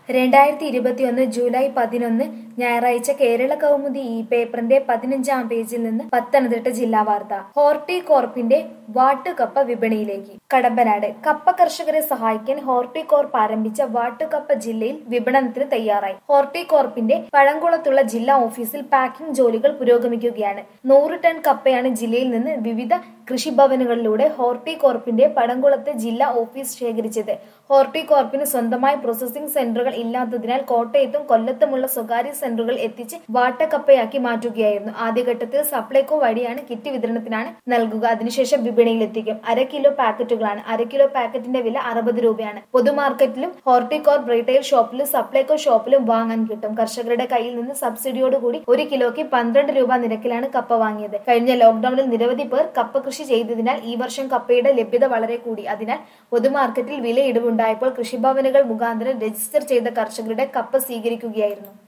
രണ്ടായിരത്തി ഇരുപത്തിയൊന്ന് ജൂലൈ പതിനൊന്ന് ഞായറാഴ്ച കേരള കൗമുദി ഈ പേപ്പറിന്റെ പതിനഞ്ചാം പേജിൽ നിന്ന് പത്തനംതിട്ട ജില്ലാ വാർത്ത ഹോർട്ടികോർപ്പിന്റെ വാട്ടുകപ്പ വിപണിയിലേക്ക് കടമ്പനാട് കപ്പ കർഷകരെ സഹായിക്കാൻ ഹോർട്ടികോർപ്പ് ആരംഭിച്ച വാട്ടുകപ്പ ജില്ലയിൽ വിപണനത്തിന് തയ്യാറായി ഹോർട്ടികോർപ്പിന്റെ പഴങ്കുളത്തുള്ള ജില്ലാ ഓഫീസിൽ പാക്കിംഗ് ജോലികൾ പുരോഗമിക്കുകയാണ് നൂറ് ടൺ കപ്പയാണ് ജില്ലയിൽ നിന്ന് വിവിധ കൃഷിഭവനുകളിലൂടെ ഹോർട്ടികോർപ്പിന്റെ പഴങ്കുളത്ത് ജില്ലാ ഓഫീസ് ശേഖരിച്ചത് ഹോർട്ടികോർപ്പിന് സ്വന്തമായ പ്രോസസിംഗ് സെന്ററുകൾ ഇല്ലാത്തതിനാൽ കോട്ടയത്തും കൊല്ലത്തുമുള്ള സ്വകാര്യ സെന്ററുകൾ എത്തിച്ച് വാട്ടക്കപ്പയാക്കി മാറ്റുകയായിരുന്നു ആദ്യഘട്ടത്തിൽ സപ്ലൈകോ വഴിയാണ് കിറ്റ് വിതരണത്തിനാണ് നൽകുക അതിനുശേഷം വിപണിയിൽ എത്തിക്കും അര കിലോ പാക്കറ്റുകളാണ് അര കിലോ പാക്കറ്റിന്റെ വില അറുപത് രൂപയാണ് പൊതുമാർക്കറ്റിലും ഹോർട്ടികോർപ്പ് റീറ്റെയിൽ ഷോപ്പിലും സപ്ലൈകോ ഷോപ്പിലും വാങ്ങാൻ കിട്ടും കർഷകരുടെ കയ്യിൽ നിന്ന് സബ്സിഡിയോടുകൂടി ഒരു കിലോയ്ക്ക് പന്ത്രണ്ട് രൂപ നിരക്കിലാണ് കപ്പ വാങ്ങിയത് കഴിഞ്ഞ ലോക്ഡൌണിൽ നിരവധി പേർ കപ്പ കൃഷി ചെയ്തതിനാൽ ഈ വർഷം കപ്പയുടെ ലഭ്യത വളരെ കൂടി അതിനാൽ പൊതുമാർക്കറ്റിൽ വിലയിടിവുണ്ടായപ്പോൾ കൃഷിഭവനുകൾ മുഖാന്തരം രജിസ്റ്റർ ചെയ്ത കർഷകരുടെ കപ്പ സ്വീകരിക്കുകയായിരുന്നു